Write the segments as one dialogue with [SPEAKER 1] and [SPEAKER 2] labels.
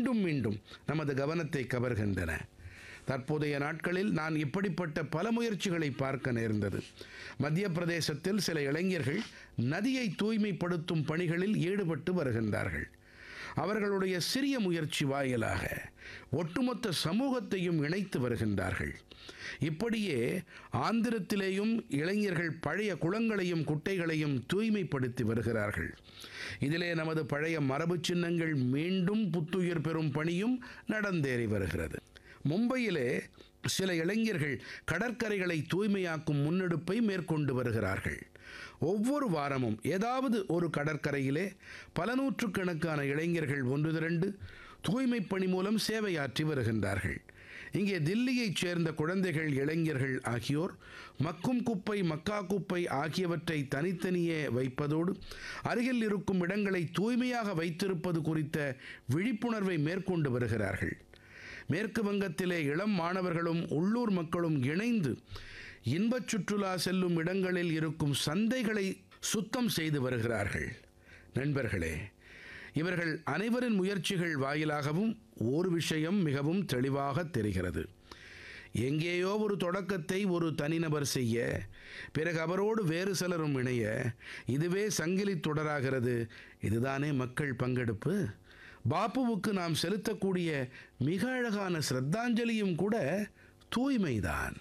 [SPEAKER 1] மீண்டும் மீண்டும் நமது கவனத்தை கவர்கின்றன தற்போதைய நாட்களில் நான் இப்படிப்பட்ட பல முயற்சிகளை பார்க்க நேர்ந்தது மத்திய பிரதேசத்தில் சில இளைஞர்கள் நதியை தூய்மைப்படுத்தும் பணிகளில் ஈடுபட்டு வருகின்றார்கள் அவர்களுடைய சிறிய முயற்சி வாயிலாக ஒட்டுமொத்த சமூகத்தையும் இணைத்து வருகின்றார்கள் இப்படியே ஆந்திரத்திலேயும் இளைஞர்கள் பழைய குளங்களையும் குட்டைகளையும் தூய்மைப்படுத்தி வருகிறார்கள் இதிலே நமது பழைய மரபு சின்னங்கள் மீண்டும் புத்துயிர் பெறும் பணியும் நடந்தேறி வருகிறது மும்பையிலே சில இளைஞர்கள் கடற்கரைகளை தூய்மையாக்கும் முன்னெடுப்பை மேற்கொண்டு வருகிறார்கள் ஒவ்வொரு வாரமும் ஏதாவது ஒரு கடற்கரையிலே பல நூற்றுக்கணக்கான இளைஞர்கள் ஒன்று திரண்டு தூய்மை பணி மூலம் சேவையாற்றி வருகின்றார்கள் இங்கே தில்லியைச் சேர்ந்த குழந்தைகள் இளைஞர்கள் ஆகியோர் மக்கும் குப்பை மக்கா குப்பை ஆகியவற்றை தனித்தனியே வைப்பதோடு அருகில் இருக்கும் இடங்களை தூய்மையாக வைத்திருப்பது குறித்த விழிப்புணர்வை மேற்கொண்டு வருகிறார்கள் மேற்கு வங்கத்திலே இளம் மாணவர்களும் உள்ளூர் மக்களும் இணைந்து இன்பச் சுற்றுலா செல்லும் இடங்களில் இருக்கும் சந்தைகளை சுத்தம் செய்து வருகிறார்கள் நண்பர்களே இவர்கள் அனைவரின் முயற்சிகள் வாயிலாகவும் ஒரு விஷயம் மிகவும் தெளிவாக தெரிகிறது எங்கேயோ ஒரு தொடக்கத்தை ஒரு தனிநபர் செய்ய பிறகு அவரோடு வேறு சிலரும் இணைய இதுவே சங்கிலி தொடராகிறது இதுதானே மக்கள் பங்கெடுப்பு பாப்புவுக்கு நாம் செலுத்தக்கூடிய மிக அழகான சிரத்தாஞ்சலியும் கூட தூய்மைதான்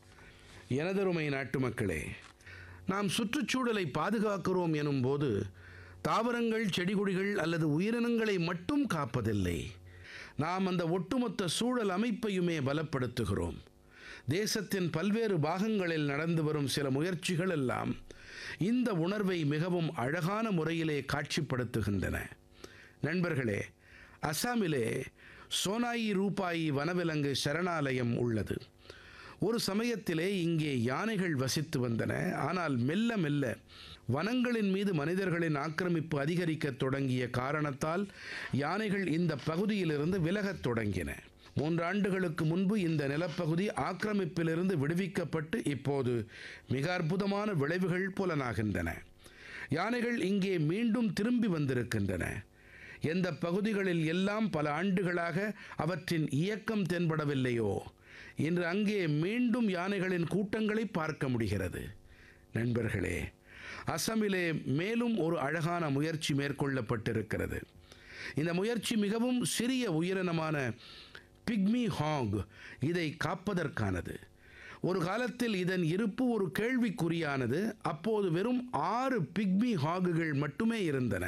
[SPEAKER 1] எனதருமை நாட்டு மக்களே நாம் சுற்றுச்சூழலை பாதுகாக்கிறோம் எனும்போது தாவரங்கள் செடிகொடிகள் அல்லது உயிரினங்களை மட்டும் காப்பதில்லை நாம் அந்த ஒட்டுமொத்த சூழல் அமைப்பையுமே பலப்படுத்துகிறோம் தேசத்தின் பல்வேறு பாகங்களில் நடந்து வரும் சில முயற்சிகள் எல்லாம் இந்த உணர்வை மிகவும் அழகான முறையிலே காட்சிப்படுத்துகின்றன நண்பர்களே அசாமிலே சோனாயி ரூபாயி வனவிலங்கு சரணாலயம் உள்ளது ஒரு சமயத்திலே இங்கே யானைகள் வசித்து வந்தன ஆனால் மெல்ல மெல்ல வனங்களின் மீது மனிதர்களின் ஆக்கிரமிப்பு அதிகரிக்கத் தொடங்கிய காரணத்தால் யானைகள் இந்த பகுதியிலிருந்து விலகத் தொடங்கின மூன்றாண்டுகளுக்கு முன்பு இந்த நிலப்பகுதி ஆக்கிரமிப்பிலிருந்து விடுவிக்கப்பட்டு இப்போது மிக அற்புதமான விளைவுகள் புலனாகின்றன யானைகள் இங்கே மீண்டும் திரும்பி வந்திருக்கின்றன எந்த பகுதிகளில் எல்லாம் பல ஆண்டுகளாக அவற்றின் இயக்கம் தென்படவில்லையோ இன்று அங்கே மீண்டும் யானைகளின் கூட்டங்களை பார்க்க முடிகிறது நண்பர்களே அசமிலே மேலும் ஒரு அழகான முயற்சி மேற்கொள்ளப்பட்டிருக்கிறது இந்த முயற்சி மிகவும் சிறிய உயிரினமான பிக்மி ஹாங் இதை காப்பதற்கானது ஒரு காலத்தில் இதன் இருப்பு ஒரு கேள்விக்குறியானது அப்போது வெறும் ஆறு பிக்மி ஹாகுகள் மட்டுமே இருந்தன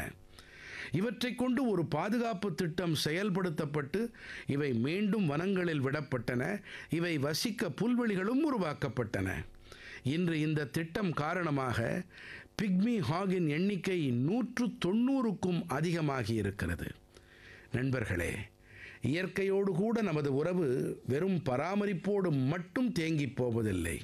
[SPEAKER 1] இவற்றை கொண்டு ஒரு பாதுகாப்பு திட்டம் செயல்படுத்தப்பட்டு இவை மீண்டும் வனங்களில் விடப்பட்டன இவை வசிக்க புல்வெளிகளும் உருவாக்கப்பட்டன இன்று இந்த திட்டம் காரணமாக பிக்மி ஹாகின் எண்ணிக்கை நூற்று தொண்ணூறுக்கும் அதிகமாகி இருக்கிறது நண்பர்களே இயற்கையோடு கூட நமது உறவு வெறும் பராமரிப்போடு மட்டும் தேங்கிப் போவதில்லை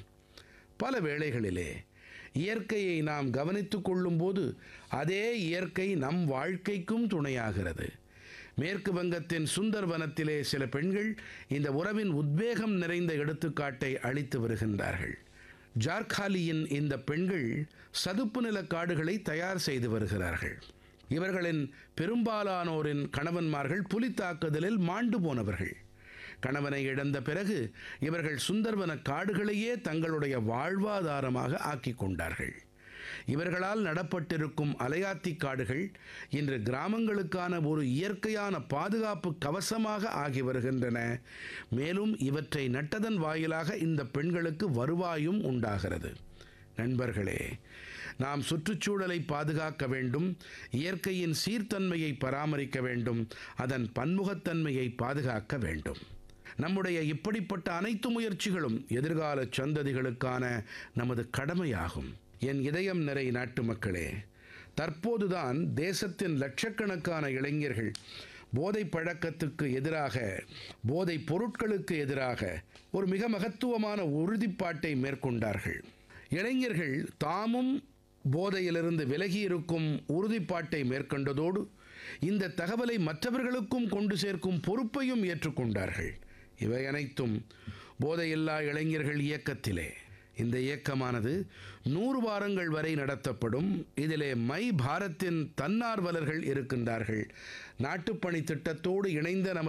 [SPEAKER 1] பல வேளைகளிலே இயற்கையை நாம் கவனித்துக் கொள்ளும்போது அதே இயற்கை நம் வாழ்க்கைக்கும் துணையாகிறது மேற்கு வங்கத்தின் சுந்தர் வனத்திலே சில பெண்கள் இந்த உறவின் உத்வேகம் நிறைந்த எடுத்துக்காட்டை அளித்து வருகின்றார்கள் ஜார்காலியின் இந்த பெண்கள் சதுப்பு நில காடுகளை தயார் செய்து வருகிறார்கள் இவர்களின் பெரும்பாலானோரின் கணவன்மார்கள் புலி தாக்குதலில் மாண்டு போனவர்கள் கணவனை இழந்த பிறகு இவர்கள் சுந்தர்வன காடுகளையே தங்களுடைய வாழ்வாதாரமாக ஆக்கிக் கொண்டார்கள் இவர்களால் நடப்பட்டிருக்கும் அலையாத்தி காடுகள் இன்று கிராமங்களுக்கான ஒரு இயற்கையான பாதுகாப்பு கவசமாக ஆகி வருகின்றன மேலும் இவற்றை நட்டதன் வாயிலாக இந்த பெண்களுக்கு வருவாயும் உண்டாகிறது நண்பர்களே நாம் சுற்றுச்சூழலை பாதுகாக்க வேண்டும் இயற்கையின் சீர்தன்மையை பராமரிக்க வேண்டும் அதன் பன்முகத்தன்மையை பாதுகாக்க வேண்டும் நம்முடைய இப்படிப்பட்ட அனைத்து முயற்சிகளும் எதிர்கால சந்ததிகளுக்கான நமது கடமையாகும் என் இதயம் நிறை நாட்டு மக்களே தற்போதுதான் தேசத்தின் லட்சக்கணக்கான இளைஞர்கள் போதை பழக்கத்துக்கு எதிராக போதை பொருட்களுக்கு எதிராக ஒரு மிக மகத்துவமான உறுதிப்பாட்டை மேற்கொண்டார்கள் இளைஞர்கள் தாமும் போதையிலிருந்து விலகி இருக்கும் உறுதிப்பாட்டை மேற்கொண்டதோடு இந்த தகவலை மற்றவர்களுக்கும் கொண்டு சேர்க்கும் பொறுப்பையும் ஏற்றுக்கொண்டார்கள் இவை அனைத்தும் போதையில்லா இளைஞர்கள் இயக்கத்திலே இந்த இயக்கமானது நூறு வாரங்கள் வரை நடத்தப்படும் இதிலே மை பாரத்தின் தன்னார்வலர்கள் இருக்கின்றார்கள் நாட்டுப்பணி திட்டத்தோடு இணைந்த நமது